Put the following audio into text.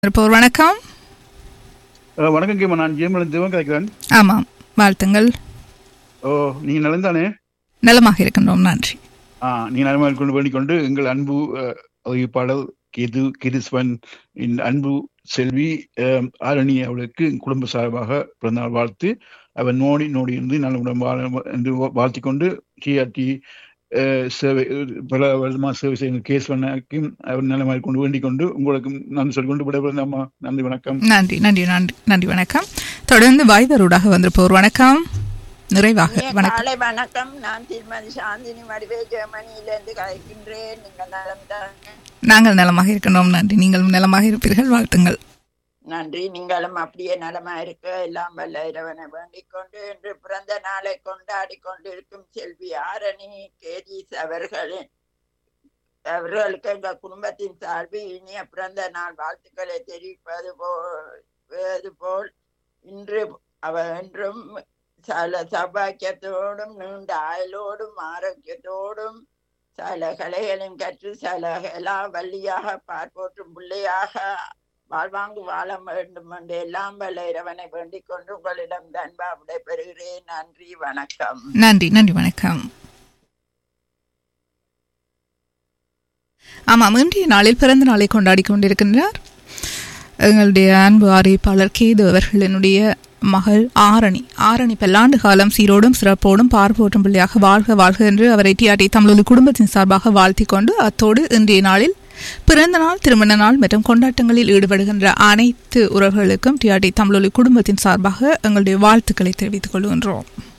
இருப்போர் வணக்கம் அஹ் வணக்கம் கேமா நான் ஜெயமலன் தேவன் கிடைக்கிறேன் ஆமாம் வாழ்த்துங்கள் ஓ நீங்க நலந்தானே நலமாக இருக்கின்றோம் நன்றி ஆ நீங்க நலமாக கொண்டு வேண்டிக் கொண்டு எங்கள் அன்பு அஹ், அறிவிப்பாளர் கேது கிரிஸ்வன் இந்த அன்பு செல்வி அஹ், ஆரணி அவளுக்கு குடும்ப சார்பாக பிறந்தநாள் வாழ்த்து அவர் நோடி நோடி இருந்து நல்ல வாழ என்று வாழ்த்திக் கொண்டு டிஆர்டி சேவை பல வருடமாக சேவை செய்யும் கேஸ்வனுக்கும் அவர் நலமாக கொண்டு வேண்டிக் கொண்டு உங்களுக்கு நன்றி சொல்லிக்கொண்டு விடைபெறுந்த அம்மா நன்றி வணக்கம் நன்றி நன்றி நன்றி நன்றி வணக்கம் தொடர்ந்து வாய்வரூடாக வந்திருப்போர் வணக்கம் நிறைவாக இனிய வணக்கம் காலை வணக்கம் நான் திருமதி சாந்தினி மடிவே ஜெர்மனியிலிருந்து கலைக்கின்றேன் நீங்கள் நலம் தானே? நாங்கள் நலமாக இருக்கின்றோம் நன்றி நீங்களும் நலமாக இருப்பீர்கள் வாழ்த்துங்கள் நன்றி நீங்களும் அப்படியே நலமா இருக்க எல்லாம் வல்ல இறைவனை வேண்டிக் கொண்டு இன்று பிறந்த நாளை கொண்டாடி கொண்டிருக்கும் செல்வி ஆரணி கேதீஸ் அவர்களின் அவர்களுக்கு எங்கள் குடும்பத்தின் சார்பில் இனிய பிறந்த நாள் வாழ்த்துக்களை தெரிவிப்பது போல் போல் இன்று அவர் என்றும் சல சபாக்கியத்தோடும் நீண்ட ஆயுளோடும் ஆரோக்கியத்தோடும் சல கலைகளையும் கற்று சல எல்லா வள்ளியாக பார்ப்போற்றும் பிள்ளையாக வாழ்வாங்கு வாழ வேண்டும் என்று எல்லாம் வல்ல இறைவனை வேண்டிக் கொண்டு உங்களிடம் தன்பா விடைபெறுகிறேன் நன்றி வணக்கம் நன்றி நன்றி வணக்கம் ஆமாம் இன்றைய நாளில் பிறந்த நாளை கொண்டாடி கொண்டிருக்கின்றார் எங்களுடைய அன்பு அறிவிப்பாளர் கேது அவர்களினுடைய மகள் ஆரணி ஆரணி பல்லாண்டு காலம் சீரோடும் சிறப்போடும் பார்ப்போற்றும் பிள்ளையாக வாழ்க வாழ்க என்று அவரை டிஆர்டி தமிழொலி குடும்பத்தின் சார்பாக வாழ்த்திக் கொண்டு அத்தோடு இன்றைய நாளில் பிறந்த நாள் திருமண நாள் மற்றும் கொண்டாட்டங்களில் ஈடுபடுகின்ற அனைத்து உறவுகளுக்கும் டிஆர்டி தமிழொலி குடும்பத்தின் சார்பாக எங்களுடைய வாழ்த்துக்களை தெரிவித்துக் கொள்கின்றோம்